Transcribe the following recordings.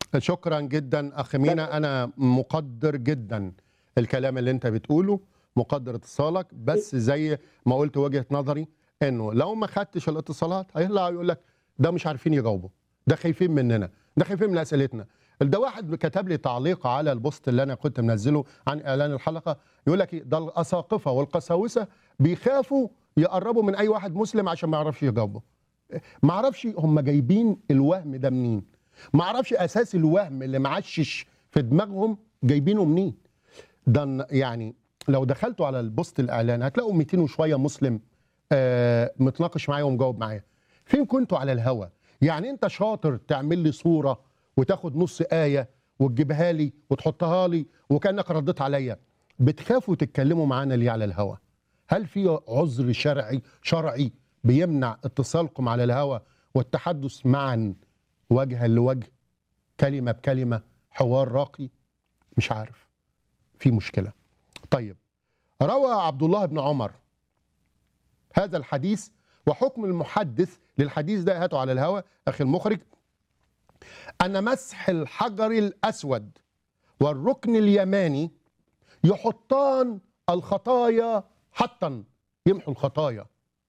شكرا جدا اخ مينا انا مقدر جدا الكلام اللي انت بتقوله مقدر اتصالك بس زي ما قلت وجهه نظري انه لو ما خدتش الاتصالات هيطلع يقول لك ده مش عارفين يجاوبوا ده خايفين مننا ده خايفين من اسئلتنا ده واحد كتب لي تعليق على البوست اللي انا كنت منزله عن اعلان الحلقه يقول لك إيه، ده الاساقفه والقساوسه بيخافوا يقربوا من اي واحد مسلم عشان ما يعرفش يجاوبه ما اعرفش هم جايبين الوهم ده منين ما اعرفش اساس الوهم اللي معشش في دماغهم جايبينه منين ده ن- يعني لو دخلتوا على البوست الاعلان هتلاقوا 200 وشويه مسلم آه متناقش معايا ومجاوب معايا فين كنتوا على الهوا يعني انت شاطر تعمل لي صوره وتاخد نص ايه وتجيبها لي وتحطها لي وكانك رديت عليا بتخافوا تتكلموا معانا ليه على الهوا هل في عذر شرعي شرعي بيمنع اتصالكم على الهوا والتحدث معا وجها لوجه كلمه بكلمه حوار راقي مش عارف في مشكله طيب روى عبد الله بن عمر هذا الحديث وحكم المحدث للحديث ده هاته على الهوى اخي المخرج ان مسح الحجر الاسود والركن اليماني يحطان الخطايا حطا يمحو الخطايا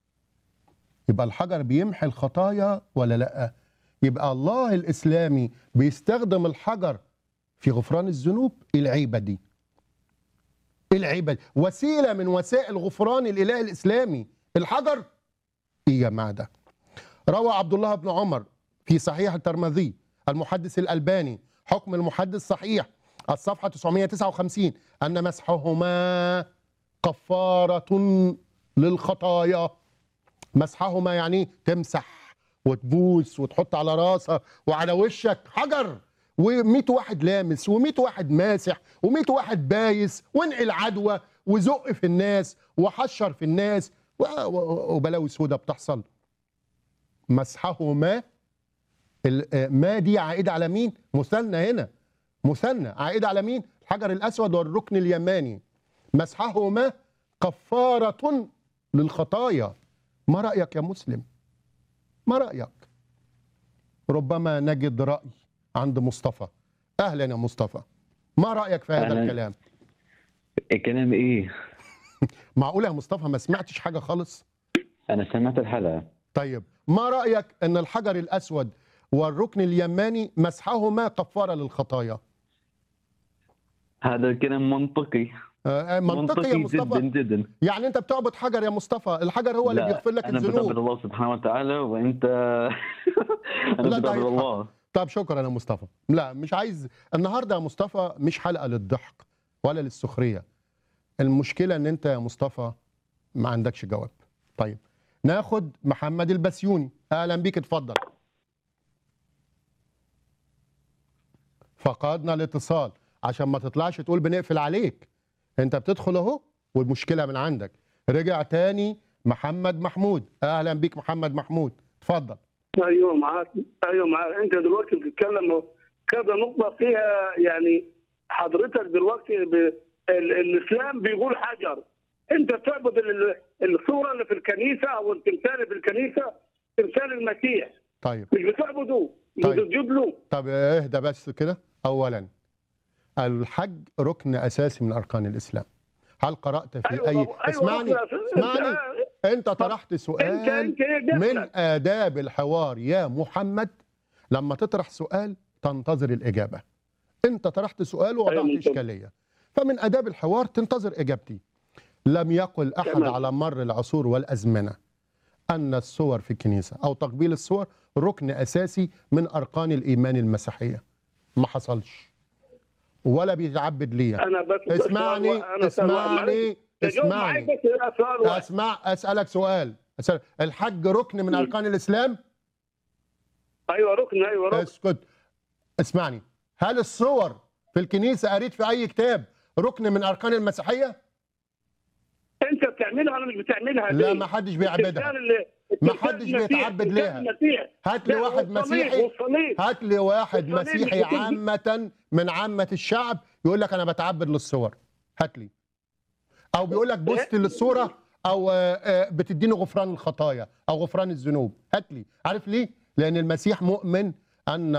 يبقى الحجر بيمحي الخطايا ولا لا يبقى الله الاسلامي بيستخدم الحجر في غفران الذنوب إيه العيبه دي إيه العيبه دي وسيله من وسائل غفران الاله الاسلامي الحجر ايه يا جماعه ده روى عبد الله بن عمر في صحيح الترمذي المحدث الألباني حكم المحدث صحيح الصفحة 959 أن مسحهما كفارة للخطايا مسحهما يعني تمسح وتبوس وتحط على راسها وعلى وشك حجر و100 واحد لامس و100 واحد ماسح و100 واحد بايس وانقل عدوى وزق في الناس وحشر في الناس و- و- وبلاوي سودة بتحصل مسحهما ال- آه، ما دي عائدة على مين؟ مثنى هنا مثنى عائدة على مين؟ الحجر الأسود والركن اليماني مسحهما كفارة للخطايا ما رأيك يا مسلم؟ ما رأيك؟ ربما نجد رأي عند مصطفى أهلا يا مصطفى ما رأيك في هذا أهلاً. الكلام؟ الكلام ايه؟ معقولة يا مصطفى ما سمعتش حاجة خالص؟ انا سمعت الحلقه طيب ما رأيك أن الحجر الأسود والركن اليماني مسحهما كفارة للخطايا؟ هذا الكلام منطقي آه، منطقي يا مصطفى جدا جدا يعني انت بتعبد حجر يا مصطفى الحجر هو اللي لا، بيغفر لك انا الذنوب بعبد الله سبحانه وتعالى وانت لا، انا ده بعبد هيتحق. الله طب شكرا يا مصطفى لا مش عايز النهارده يا مصطفى مش حلقه للضحك ولا للسخريه المشكله ان انت يا مصطفى ما عندكش جواب طيب ناخد محمد البسيوني اهلا بيك اتفضل فقدنا الاتصال عشان ما تطلعش تقول بنقفل عليك انت بتدخل اهو والمشكله من عندك رجع تاني محمد محمود اهلا بيك محمد محمود اتفضل ايوه معاك ايوه معاك انت دلوقتي بتتكلم كذا نقطه فيها يعني حضرتك دلوقتي ب... ال... الاسلام بيقول حجر انت تعبد ال... الصوره اللي في الكنيسه او التمثال اللي في الكنيسه تمثال المسيح طيب مش بتعبده طيب. بتسجد له طب اهدى بس كده اولا الحج ركن اساسي من اركان الاسلام هل قرات في أيوة اي أيوة اسمعني ركن أساسي. اسمعني أنت- انت طرحت انت سؤال انت ايه من دخلك؟ آداب الحوار يا محمد لما تطرح سؤال تنتظر الإجابة أنت طرحت سؤال ووضعت أيوة، ممتاز. إشكالية فمن آداب الحوار تنتظر إجابتي لم يقل أحد تمام. على مر العصور والأزمنة أن الصور في الكنيسة أو تقبيل الصور ركن أساسي من أركان الإيمان المسيحية ما حصلش ولا بيتعبد ليها انا بس اسمعني أنا اسمعني تجاوب معاك اسمعني بس سؤال واحد. اسمع اسالك سؤال أسأل. الحج ركن من مم. اركان الاسلام ايوه ركن ايوه ركن اسكت اسمعني هل الصور في الكنيسه قريت في اي كتاب ركن من اركان المسيحيه انت بتعملها انا مش بتعملها لا ليه؟ ما حدش بيعبدها التمثال اللي- ما التمثال حدش المسيح- بيتعبد التمثال ليها. المسيح. هات لي لا، واحد والصليب- مسيحي والصليب. هات لي واحد والصليب مسيحي بتدي- عامه من عامه الشعب يقول لك انا بتعبد للصور هات لي او بيقول لك بوست للصوره او آه، آه، بتديني غفران الخطايا او غفران الذنوب هات لي عارف ليه لان المسيح مؤمن ان